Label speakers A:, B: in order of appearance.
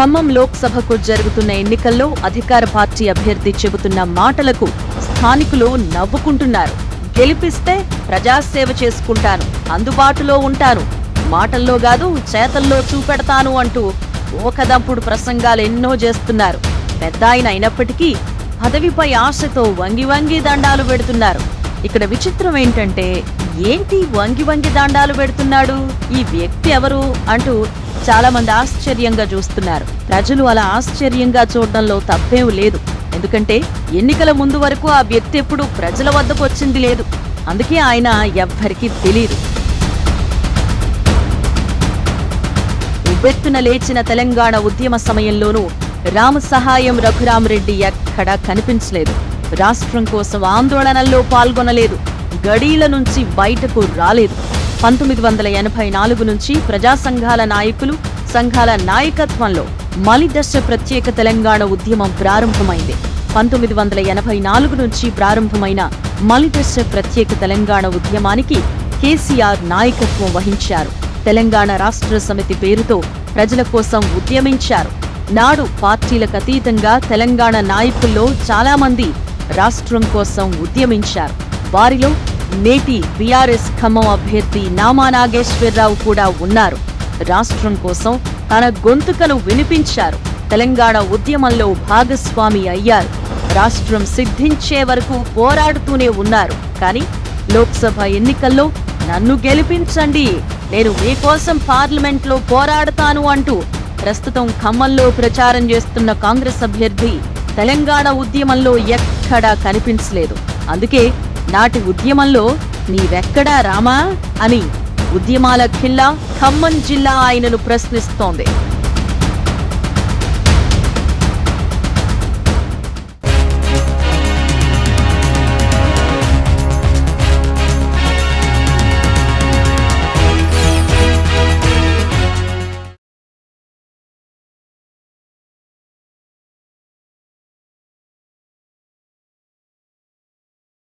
A: ఖమ్మం లోక్సభకు జరుగుతున్న ఎన్నికల్లో అధికార పార్టీ అభ్యర్థి చెబుతున్న మాటలకు స్థానికులు నవ్వుకుంటున్నారు గెలిపిస్తే ప్రజాసేవ చేసుకుంటాను అందుబాటులో ఉంటాను మాటల్లో కాదు చేతల్లో చూపెడతాను అంటూ ఓకదంపుడు ప్రసంగాలు ఎన్నో చేస్తున్నారు పెద్ద ఆయన అయినప్పటికీ పదవిపై ఆశతో వంగి వంగి దండాలు పెడుతున్నారు ఇక్కడ విచిత్రం ఏంటంటే ఏంటి వంగి వంగి దండాలు పెడుతున్నాడు ఈ వ్యక్తి ఎవరు అంటూ చాలా మంది ఆశ్చర్యంగా చూస్తున్నారు ప్రజలు అలా ఆశ్చర్యంగా చూడడంలో తప్పేం లేదు ఎందుకంటే ఎన్నికల ముందు వరకు ఆ వ్యక్తి ఎప్పుడు ప్రజల వద్దకు వచ్చింది లేదు అందుకే ఆయన ఎవ్వరికీ తెలియదు ఉవ్వెత్తున లేచిన తెలంగాణ ఉద్యమ సమయంలోనూ రామ సహాయం రఘురామరెడ్డి ఎక్కడా కనిపించలేదు రాష్ట్రం కోసం ఆందోళనల్లో పాల్గొనలేదు గడీల నుంచి బయటకు రాలేదు పంతొమ్మిది వందల ఎనభై నాలుగు నుంచి ప్రజా సంఘాల నాయకులు సంఘాల నాయకత్వంలో మలిదశ ప్రత్యేక తెలంగాణ ఉద్యమం ప్రారంభమైంది పంతొమ్మిది వందల ఎనభై నాలుగు నుంచి ప్రారంభమైన మలిదశ ప్రత్యేక తెలంగాణ ఉద్యమానికి కేసీఆర్ నాయకత్వం వహించారు తెలంగాణ రాష్ట్ర సమితి పేరుతో ప్రజల కోసం ఉద్యమించారు నాడు పార్టీలకు అతీతంగా తెలంగాణ నాయకుల్లో చాలా మంది రాష్ట్రం కోసం ఉద్యమించారు వారిలో నేటి బీఆర్ఎస్ ఖమ్మం అభ్యర్థి నామా నాగేశ్వరరావు కూడా ఉన్నారు రాష్ట్రం కోసం తన గొంతుకను వినిపించారు తెలంగాణ ఉద్యమంలో భాగస్వామి అయ్యారు రాష్ట్రం సిద్ధించే వరకు పోరాడుతూనే ఉన్నారు కానీ లోక్సభ ఎన్నికల్లో నన్ను గెలిపించండి నేను మీకోసం పార్లమెంట్లో పోరాడతాను అంటూ ప్రస్తుతం ఖమ్మంలో ప్రచారం చేస్తున్న కాంగ్రెస్ అభ్యర్థి తెలంగాణ ఉద్యమంలో ఎక్కడా కనిపించలేదు అందుకే నాటి ఉద్యమంలో నీవెక్కడా రామా అని ఉద్యమాల ఖిల్లా ఖమ్మం జిల్లా ఆయనను ప్రశ్నిస్తోంది